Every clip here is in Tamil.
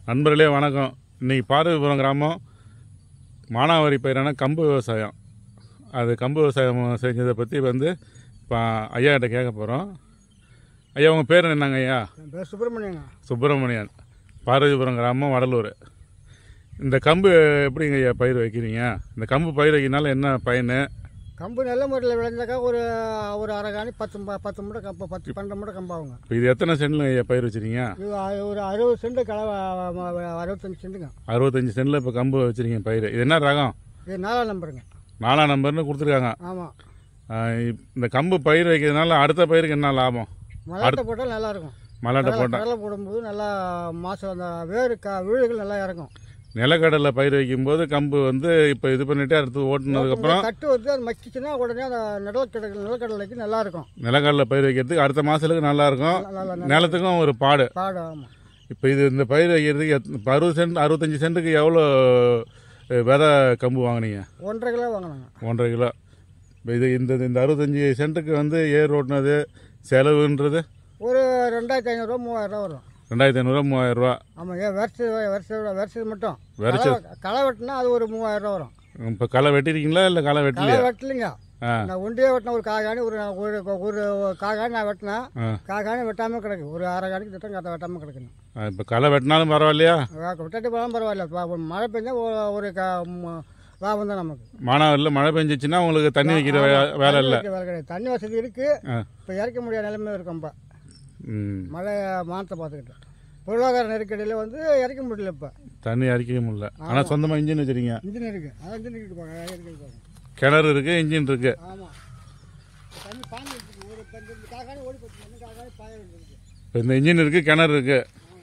நண்பர்களே வணக்கம் இன்னைக்கு பார்வதிபுரம் கிராமம் மானாவாரி பயிரான கம்பு விவசாயம் அது கம்பு விவசாயம் செஞ்சதை பற்றி வந்து இப்போ ஐயா கிட்ட கேட்க போகிறோம் ஐயா உங்கள் பேர் என்னங்க ஐயா என் பேர் சுப்பிரமணியங்க சுப்பிரமணியன் பார்வதிபுரம் கிராமம் வடலூர் இந்த கம்பு எப்படிங்க ஐயா பயிர் வைக்கிறீங்க இந்த கம்பு பயிர் வைக்கிறதுனால என்ன பயன் கம்பு நல்ல முறையில் விளைஞ்சாக்கா ஒரு ஒரு அரை காணி பத்து ம- பத்து மூட்டை கம்பு பத்து பன்னெண்டு மூட்டை கம்பாகுங்க இப்போ இது எத்தனை சென்டில் ஐயா பயிர் வச்சிருக்கீங்க இது அ- ஒரு அறுபது சென்ட் கலவை அறுபத்தஞ்சு சென்ட்டுங்க அறுபத்தஞ்சு சென்டில் இப்போ கம்பு வச்சிருக்கீங்க பயிர் இது என்ன ரகம் இது நாலாம் நம்பருங்க நாலாம் நம்பர்னு கொடுத்துருக்காங்க ஆமாம் ஆஹ் இப்- இந்த கம்பு பயிர் வைக்கிறதுனால அடுத்த பயிருக்கு என்ன லாபம் மல்லாட்டை போட்டால் நல்லா இருக்கும் மல்லாட்டை கடலை போட்டால் கடலை போடும்போது நல்லா மாதம் அந்த வேறு க வீடுகள் நல்லா இறக்கும் நிலக்கடலை பயிர் வைக்கும்போது கம்பு வந்து இப்போ இது பண்ணிட்டு அடுத்து ஓட்டுனதுக்கப்புறம் கட்டு வந்து அது மக்கிச்சுன்னா உடனே அந்த நிலக்கடலை நிலக்கடலைக்கு நல்லா இருக்கும் நிலக்கடலை பயிர் வைக்கிறதுக்கு அடுத்த மாதத்துக்கு நல்லா இருக்கும் நல்லா நல்லா நிலத்துக்கும் ஒரு பாடு பாடு ஆமாம் இப்போ இது இந்த பயிர் வைக்கிறதுக்கு எத்- இப்போ அறுபது சென்ட் அறுபத்தஞ்சு சென்ட்டுக்கு எவ்வளோ அஹ், விதை கம்பு வாங்குனீங்க ஒன்றரை கிலோ வாங்கினாங்க ஒன்றரை கிலோ இப்போ இது இந்த இந்த அறுபத்தஞ்சு சென்ட்டுக்கு வந்து ஏர் ஓட்டுனது செலவுன்றது ஒரு ரெண்டாயிரத்தி ஐநூறுரூவா மூவாயிரரூவா வரும் ரெண்டாயிரத்தி ஐநூறுரூவா மூவாயிரரூவா ஆமாம் ஏன் வருஷ வருஷ வருஷது மட்டும் விதைச்சது. களை- களை வெட்டினா அது ஒரு மூவாயிரரூவா வரும் இப்போ களை வெட்டிருக்கீங்களா இல்லை களை களை வெட்டலையா வெட்டலைங்க ஆ நான் ஒண்டியே வெட்டின ஒரு காகாணி ஒரு ஒரு ஒரு காகாணி நான் வெட்டினேன் ஆ காகாணி வெட்டாமல் கிடக்கு ஒரு அரை காணிக்கு திட்டம் கட்ட வெட்டாமல் கிடக்குங்க இப்போ களை வெட்டினாலும் பரவாயில்லையா விட்டாட்டி போகலாம் பரவாயில்ல இப்போ ஒரு மழை பெஞ்சா ஒரு- ஒரு க ம- லாபம் தான் நமக்கு மானாவரில் மழை பெஞ்சிச்சுன்னா உங்களுக்கு தண்ணி வைக்கிற வே- வேலை இல்லை தண்ணி வைக்க வேலை கிடையாது தண்ணி வசதி இருக்கு ஆ இப்போ இறக்க முடியாத நிலைமை இருக்கும் இப்போ ம் மழை மானத்தை பார்த்துக்கிட்டு பொருளாதார நெருக்கடியில் வந்து இறக்க முடியல இப்போ தண்ணி அரிக்கவே முடியல ஆனால் சொந்தமாக இன்ஜின் வச்சுருக்கீங்க இன்ஜின் இருக்கு அதான் இன்ஜின் இருக்கு பாருங்க இருக்கு பாருங்க கிணறு இருக்குது இன்ஜின் இருக்குது ஆமாம் தண்ணி பாஞ்சு இருக்கு ஒரு பத்து ரெண்டு காக்கானி ஓடி போச்சு ரெண்டு காக்கானி பாய இருக்கு இப்போ இந்த இன்ஜின் இருக்குது கிணறு இருக்குது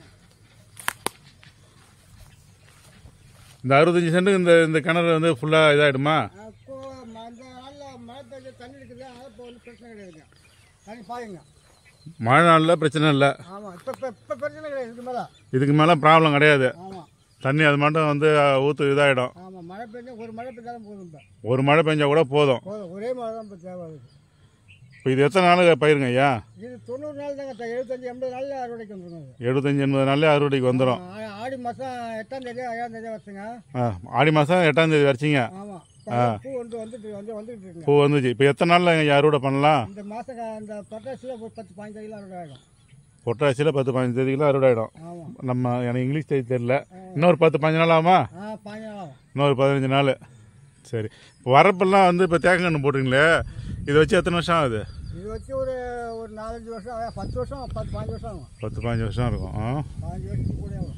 இந்த அறுபத்தஞ்சு சென்ட்டுக்கு இந்த இந்த கிணறு வந்து ஃபுல்லாக இதாகிடுமா அப்போ ம- அந்த நாளில் மழை பெய்ஞ்ச தண்ணி இருக்குது அதனால் இப்போ ஒன்றும் பிரச்சனை கிடையாதுங்க தண்ணி பாயுங்க மழை நாளில் பிரச்சனை இல்லை ஆமாம் இப்போ இப்போ இப்போ பிரச்சனை கிடையாது இதுக்கு மேலே இதுக்கு மேலே ப்ராப்ளம் கிடையாது ஆமாம் தண்ணி அது மட்டும் வந்து ஊற்று இதாகிடும் ஆமாம் மழை பெஞ்சா ஒரு மழை பெஞ்சாலும் போதும் இப்போ ஒரு மழை பெஞ்சா கூட போதும் போதும் ஒரே மழை தான் இப்போ தேவை அதுக்கு இப்போ இது எத்தனை நாள் பயிருங்க ஐயா இது தொண்ணூறு நாள் தாங்க த- எழுபத்தஞ்சு எண்பது நாளில் அறுவடைக்கு வந்துருங்க அது. எழுபத்தஞ்சு எண்பது நாள்லேயே அறுவடைக்கு வந்துடும் ஆ- ஆடி மாதம் எட்டாம் தேதி ஏழாம் தேதி வச்சுங்க ஆ ஆடி மாதம் எட்டாம் தேதி வரைச்சிங்க ஆமாம் பூ வந்து வந்துட்டு வந்து வந்துட்டு இருக்குங்க பூ வந்துச்சு இப்போ எத்தனை நாளில் ஐயா அறுவடை பண்ணலாம் இந்த மாதம் இந்த பட்டாசியில் ஒரு பத்து பாஞ்சு கிலோ அறுவடை ஆகிடும் பொட்டாசியில் பத்து பதினஞ்சு தேதிக்குள்ள அறுவடை ஆகிடும் ஆமாம் நம்ம எனக்கு இங்கிலீஷ் தேதி தெரியல இன்னொரு பத்து பதினஞ்சு நாள் ஆகுமா ஆ பாஞ்சு நாள் ஆகும் இன்னொரு பதினஞ்சு நாள் சரி இப்போ வரப்பெல்லாம் வந்து இப்போ தேக்கங்கன்று போட்டுங்களே இதை வச்சு எத்தனை வருஷம் ஆகுது இது வச்சு ஒரு ஒரு நாலஞ்சு வருஷம் ஆகும். பத்து வருஷம் பத்து பாஞ்சு வருஷம் ஆகும் பத்து பதினஞ்சு வருஷம் இருக்கும் ஆ பாஞ்சு வருஷத்துக்கு கூட ஆகும்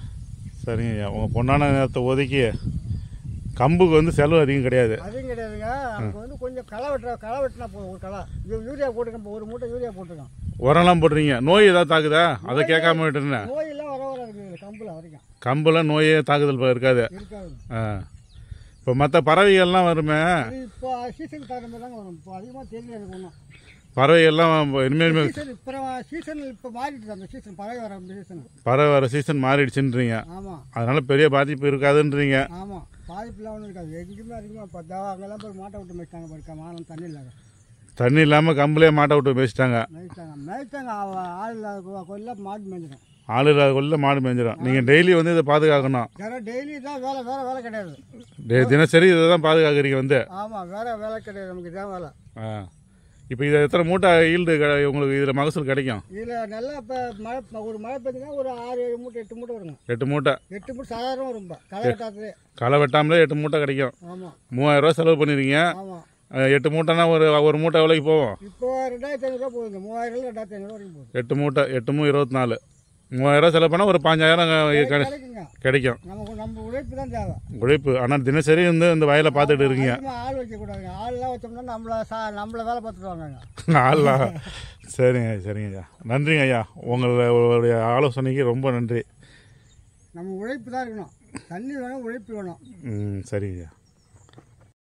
சரிங்க ஐயா உங்கள் பொண்ணான நேரத்தை ஒதுக்கி கம்புக்கு வந்து செலவு அதிகம் கிடையாது அதுவும் கிடையாதுங்க நமக்கு வந்து கொஞ்சம் களை வெட்டுற களை வெட்டினா போதும் ஒரு களை இது யூரியா போட்டுருக்கோம் இப்போ ஒரு மூட்டை யூரியா போட்டிருக்கோம் உரம்லாம் போடுறீங்க நோய் ஏதாவது தாக்குதா அதை கேட்காம விட்டுருந்தேன் நோயெல்லாம் வர வர இருக்குது கம்பில் வரைக்கும் கம்புலாம் நோயே தாக்குதல் ப- இருக்காது இருக்காது ஆ இப்போ மற்ற பறவைகள்லாம் வருமே அது இப்போ சீசன் தகுந்த மாதிரி தாங்க வரும் இப்போ அதிகமாக தெரியல எனக்கு ஒன்றும் பறவைகள்லாம் இனிமேல் இனிமேல் சீசன் இப்போ சீசன் இப்போ மாறிட்டு அந்த சீசன் பழைய வர சீசன் பறவை வர சீசன் மாறிடுச்சுன்றீங்க ஆமாம் அதனால பெரிய பாதிப்பு இருக்காதுன்றீங்க ஆமாம் பாதிப்புலாம் ஒன்றும் இருக்காது எங்கேயுமே அதிகமாக இப்போ தா அங்கெல்லாம் போய் மாட்டை விட்டு மேய்ச்சாங்க பாருக்க மானம் தண்ணி இல்லாத தண்ணி இல்லாமல் கம்புலேயே மாட்டை விட்டு பேசிட்டாங்க மேய்ச்சாங்க மேய்ச்சாங்க அவ- ஆள் இல்லாத கொல்ல மாடு மேய்ஞ்சிடும் ஆள் இல்லாத மாடு மேய்ஞ்சிடும் நீங்கள் டெய்லி வந்து இதை பாதுகாக்கணும் வேற டெய்லி தான் வேலை வேற வேலை கிடையாது டே- தினசரி இதை தான் பாதுகாக்கிறீங்க வந்து ஆமாம் வேற வேலை கிடையாது நமக்கு இதான் வேலை ஆ இப்போ இதை எத்தனை மூட்டை ஈல்டு உங்களுக்கு இதில் மகசூல் கிடைக்கும் இதில் நல்லா இப்போ மழை ஒரு மழை பெஞ்சுன்னா ஒரு ஆறு ஏழு மூட்டை எட்டு மூட்டை வருங்க எட்டு மூட்டை எட்டு மூட்டை சாதாரண ரொம்ப களை வெட்டாதது களை வெட்டாமலே எட்டு மூட்டை கிடைக்கும் ஆமாம் மூவாயிரம் ரூபா செலவு பண்ணிருக்கீங்க ஆமாம் அஹ், எட்டு மூட்டைனா ஒரு ஒரு மூட்டை எவ்வளோக்கு போகும் இப்போ ரெண்டாயிரத்தி ஐநூறுரூவா போகுதுங்க மூவாயிரம் ரெண்டாயிரத்தி ஐநூறுரூவா வரைக்கும் போகுது எட்டு மூட்டை எட்டு மூ இருபத்தி நாலு மூவாயிரம் ரூபா செலவு பண்ணால் ஒரு பாஞ்சாயிரம் கிடை- கிடைக்குங்க கிடைக்கும் நமக்கு நம்ம உழைப்பு தான் தேவை உழைப்பு ஆனால் தினசரி வந்து இந்த வயலை பார்த்துட்டு இருக்கீங்க அதிகமாக ஆள் வைக்கக்கூடாதுங்க ஆள்லாம் வச்சோம்னா நம்மள சா நம்மள வேலை பார்த்துட்டு வாங்க நாளா சரிங்க சரிங்க ஐயா நன்றிங்க ஐயா உங்களுடைய ஆலோசனைக்கு ரொம்ப நன்றி நம்ம உழைப்பு தான் இருக்கணும் தண்ணி வேணும் உழைப்பு வேணும் ம் சரிங்க ஐயா